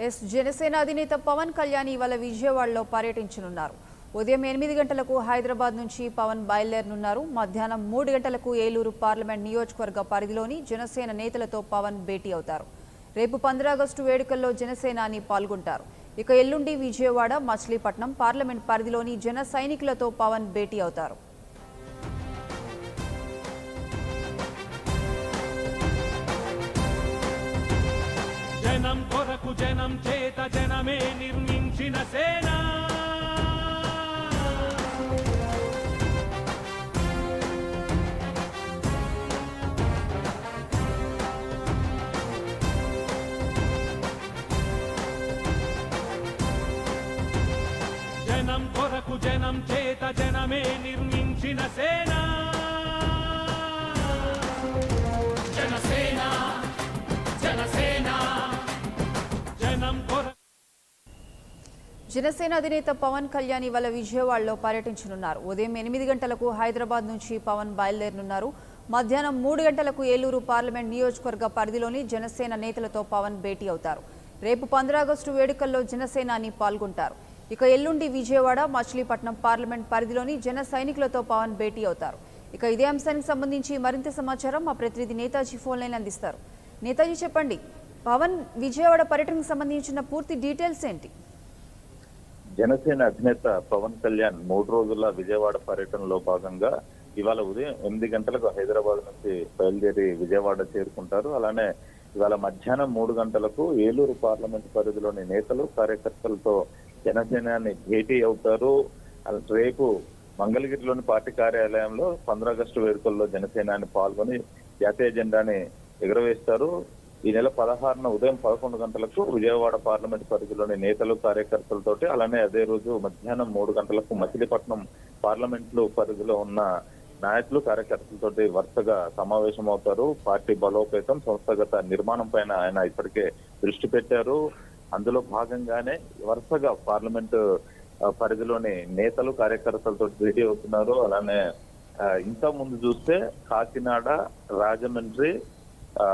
yes Janasena అధినేత పవన్ కళ్యాణ్ ఇవాళ విజయవాడలో పర్యటించనున్నారు ఉదయం ఎనిమిది గంటలకు హైదరాబాద్ నుంచి పవన్ బయలుదేరనున్నారు మధ్యాహ్నం మూడు గంటలకు ఏలూరు పార్లమెంట్ నియోజకవర్గ పరిధిలోని జనసేన నేతలతో పవన్ భేటీ అవుతారు రేపు పంద్ర ఆగస్టు వేడుకల్లో జనసేనాని పాల్గొంటారు ఇక ఎల్లుండి విజయవాడ మచిలీపట్నం పార్లమెంట్ పరిధిలోని జన సైనికులతో పవన్ భేటీ అవుతారు జనం కొరకు జనం చేత జనమే నిర్మించిన సేన జనం కొరకు జనం చేత జనమే నిర్మించిన సేన జనసేన జనసేన జనం కొరకు జనసేన అధినేత పవన్ కళ్యాణ్ ఇవాళ విజయవాడలో పర్యటించనున్నారు ఉదయం ఎనిమిది గంటలకు హైదరాబాద్ నుంచి పవన్ బయలుదేరనున్నారు మధ్యాహ్నం మూడు గంటలకు ఏలూరు పార్లమెంట్ నియోజకవర్గ పరిధిలోని జనసేన నేతలతో పవన్ భేటీ అవుతారు రేపు పంద్ర ఆగస్టు వేడుకల్లో జనసేనాని పాల్గొంటారు ఇక ఎల్లుండి విజయవాడ మచిలీపట్నం పార్లమెంట్ పరిధిలోని జన సైనికులతో పవన్ భేటీ అవుతారు ఇక ఇదే అంశానికి సంబంధించి మరింత సమాచారం మా ప్రతినిధి నేతాజీ ఫోన్ లైన్ అందిస్తారు నేతాజీ చెప్పండి పవన్ విజయవాడ పర్యటనకు సంబంధించిన పూర్తి డీటెయిల్స్ ఏంటి జనసేన అధినేత పవన్ కళ్యాణ్ మూడు రోజుల విజయవాడ పర్యటనలో భాగంగా ఇవాళ ఉదయం ఎనిమిది గంటలకు హైదరాబాద్ నుంచి బయలుదేరి విజయవాడ చేరుకుంటారు అలానే ఇవాళ మధ్యాహ్నం మూడు గంటలకు ఏలూరు పార్లమెంట్ పరిధిలోని నేతలు కార్యకర్తలతో జనసేనాన్ని భేటీ అవుతారు అల- రేపు మంగళగిరిలోని పార్టీ కార్యాలయంలో పంద్ర ఆగస్టు వేడుకల్లో జనసేనాని పాల్గొని జాతీయ జెండాని ఎగురవేస్తారు ఈ నెల పదహారున ఉదయం పదకొండు గంటలకు విజయవాడ పార్లమెంట్ పరిధిలోని నేతలు కార్యకర్తలతోటి అలానే అదే రోజు మధ్యాహ్నం మూడు గంటలకు మచిలీపట్నం పార్లమెంట్లు పరిధిలో ఉన్న నాయకులు కార్యకర్తలతోటి వరుసగా సమావేశం అవుతారు పార్టీ బలోపేతం సంస్థాగత నిర్మాణం పైన ఆయన ఇప్పటికే దృష్టి పెట్టారు అందులో భాగంగానే వరుసగా పార్లమెంట్ ఆ, పరిధిలోని నేతలు కార్యకర్తలతో భేటీ అవుతున్నారు అలానే ఆ, ఇంత ముందు చూస్తే కాకినాడ రాజమండ్రి ఆ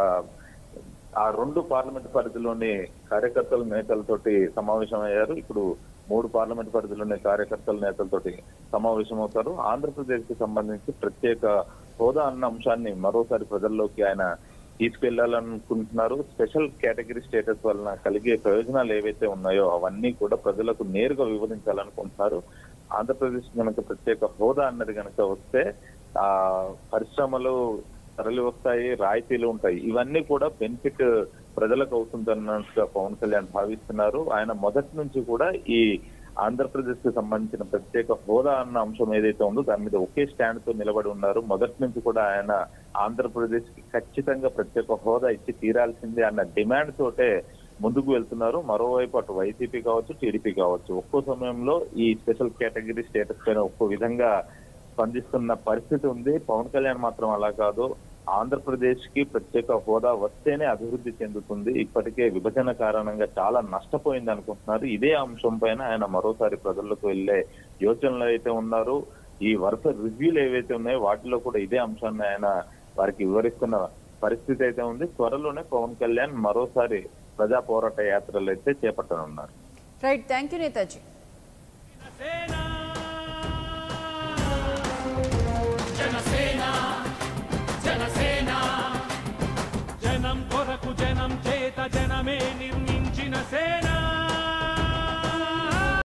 ఆ రెండు పార్లమెంట్ పరిధిలోని కార్యకర్తల నేతలతోటి సమావేశమయ్యారు ఇప్పుడు మూడు పార్లమెంట్ పరిధిలోని కార్యకర్తల నేతలతోటి సమావేశమవుతారు ఆంధ్రప్రదేశ్ కి సంబంధించి ప్రత్యేక హోదా అన్న అంశాన్ని మరోసారి ప్రజల్లోకి ఆయన తీసుకెళ్లాలనుకుంటున్నారు స్పెషల్ కేటగిరీ స్టేటస్ వలన కలిగే ప్రయోజనాలు ఏవైతే ఉన్నాయో అవన్నీ కూడా ప్రజలకు నేరుగా వివరించాలనుకుంటున్నారు ఆంధ్రప్రదేశ్ కనుక ప్రత్యేక హోదా అన్నది కనుక వస్తే ఆ పరిశ్రమలు తరలి వస్తాయి రాయితీలు ఉంటాయి ఇవన్నీ కూడా బెనిఫిట్ ప్రజలకు అవుతుందన్నట్టుగా పవన్ కళ్యాణ్ భావిస్తున్నారు ఆయన మొదటి నుంచి కూడా ఈ ఆంధ్రప్రదేశ్ కి సంబంధించిన ప్రత్యేక హోదా అన్న అంశం ఏదైతే ఉందో దాని మీద ఒకే స్టాండ్ తో నిలబడి ఉన్నారు మొదటి నుంచి కూడా ఆయన ఆంధ్రప్రదేశ్ కి ఖచ్చితంగా ప్రత్యేక హోదా ఇచ్చి తీరాల్సిందే అన్న డిమాండ్ తోటే ముందుకు వెళ్తున్నారు మరోవైపు అటు వైసీపీ కావచ్చు టీడీపీ కావచ్చు ఒక్కో సమయంలో ఈ స్పెషల్ కేటగిరీ స్టేటస్ పైన ఒక్కో విధంగా స్పందిస్తున్న పరిస్థితి ఉంది పవన్ కళ్యాణ్ మాత్రం అలా కాదు ఆంధ్రప్రదేశ్ కి ప్రత్యేక హోదా వస్తేనే అభివృద్ధి చెందుతుంది ఇప్పటికే విభజన కారణంగా చాలా నష్టపోయింది అనుకుంటున్నారు ఇదే అంశం పైన ఆయన మరోసారి ప్రజల్లోకి వెళ్లే యోచనలు అయితే ఉన్నారు ఈ వరుస రివ్యూలు ఏవైతే ఉన్నాయో వాటిలో కూడా ఇదే అంశాన్ని ఆయన వారికి వివరిస్తున్న పరిస్థితి అయితే ఉంది త్వరలోనే పవన్ కళ్యాణ్ మరోసారి ప్రజా పోరాట యాత్రలు అయితే చేపట్టనున్నారు right thank you Netaji Janasena Janasena జనం కొరకు జనం చేత జనమే నిర్మించిన సేన